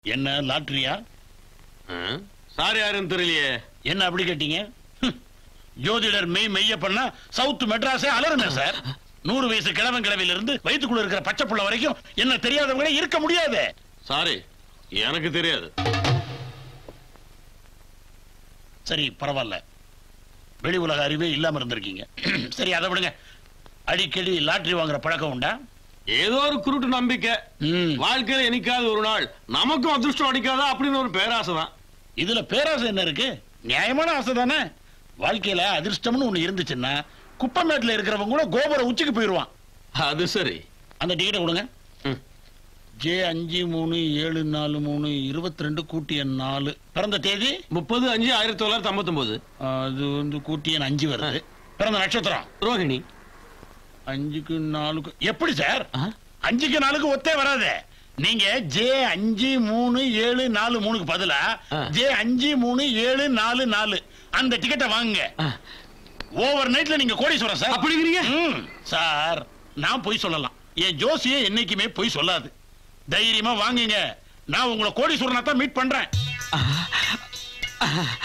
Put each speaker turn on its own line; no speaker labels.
என்ன லாட்டரியா
சார் யாருன்னு தெரியலையே
என்ன அப்படி கேட்டீங்க ஹம். ஜோதிடர் மெய் மெய்ய பண்ணா சவுத் மெட்ராஸே அலருமே சார் நூறு வயசு கிழவன் கிழவில இருந்து வயித்துக்குள்ள இருக்கிற பச்சை புள்ள வரைக்கும் என்ன தெரியாதவங்களே இருக்க முடியாது
சாரி எனக்கு தெரியாது
சரி பரவாயில்ல வெளி உலக அறிவே இல்லாம இருந்திருக்கீங்க சரி அதை விடுங்க அடிக்கடி லாட்டரி வாங்குற பழக்கம் உண்டா
ஏதோ ஒரு குருட்டு நம்பிக்கை
ம்.
வாழ்க்கையில என்னைக்காவது ஒரு நாள் நமக்கும் அதிர்ஷ்டம் அடிக்காதா அப்படின்னு ஒரு பேராசை தான்
இதுல பேராசை என்ன இருக்கு நியாயமான ஆசை தானே வாழ்க்கையில அதிர்ஷ்டம்னு ஒண்ணு இருந்துச்சுன்னா குப்பமேட்டுல இருக்கிறவங்க கூட கோபுர உச்சிக்கு போயிருவான்
அது சரி
அந்த டிக்கெட்டை கொடுங்க
ம்.
ஜே அஞ்சு மூணு ஏழு நாலு மூணு இருபத்தி ரெண்டு கூட்டிய நாலு பிறந்த தேதி
முப்பது அஞ்சு ஆயிரத்தி தொள்ளாயிரத்தி ஐம்பத்தி ஒன்பது
அது வந்து கூட்டியன் அஞ்சு வருது பிறந்த நட்சத்திரம்
ரோஹிணி
அஞ்சுக்கு நாலுக்கு எப்படி சார்
ஆ?
அஞ்சுக்கு நாலுக்கு ஒத்தே வராது நீங்க ஜே அஞ்சு மூணு ஏழு நாலு மூணுக்கு பதிலா
ஆ.
ஜே அஞ்சு மூணு ஏழு நாலு நாலு அந்த டிக்கெட்டை வாங்குங்க
ஆ.
ஓவர் நைட்ல நீங்க கோடீஸ்வரன் சார்
அப்படிங்கிறீங்க
ம், சார் நான் பொய் சொல்லலாம் என் ஜோசியே என்னைக்குமே பொய் சொல்லாது தைரியமா வாங்குங்க நான் உங்களை கோடீஸ்வரனா தான் மீட் பண்றேன்